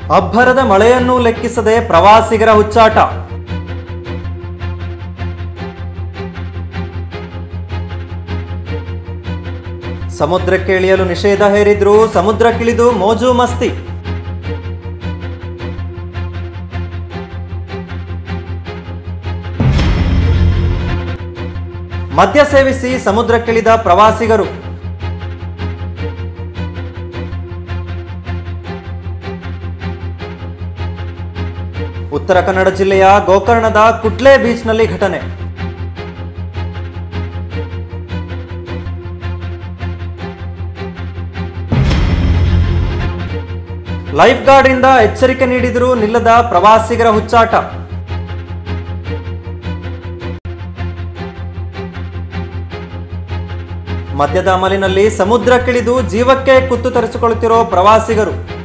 ಅಬ್ಬರದ ಮಳೆಯನ್ನೂ ಲೆಕ್ಕಿಸದೆ ಪ್ರವಾಸಿಗರ ಹುಚ್ಚಾಟ ಸಮುದ್ರಕ್ಕೆ ಇಳಿಯಲು ನಿಷೇಧ ಹೇರಿದ್ರು ಸಮುದ್ರಕ್ಕಿಳಿದು ಮೋಜು ಮಸ್ತಿ ಮದ್ಯ ಸೇವಿಸಿ ಸಮುದ್ರಕ್ಕಿಳಿದ ಪ್ರವಾಸಿಗರು ಉತ್ತರ ಕನ್ನಡ ಜಿಲ್ಲೆಯ ಗೋಕರ್ಣದ ಕುಟ್ಲೆ ಬೀಚ್ನಲ್ಲಿ ಘಟನೆ ಲೈಫ್ ಗಾರ್ಡ್ ಇಂದ ಎಚ್ಚರಿಕೆ ನೀಡಿದರೂ ನಿಲ್ಲದ ಪ್ರವಾಸಿಗರ ಹುಚ್ಚಾಟ ಮದ್ಯದ ಅಮಲಿನಲ್ಲಿ ಸಮುದ್ರಕ್ಕಿಳಿದು ಜೀವಕ್ಕೆ ಕುತ್ತು ತರಿಸಿಕೊಳ್ಳುತ್ತಿರೋ ಪ್ರವಾಸಿಗರು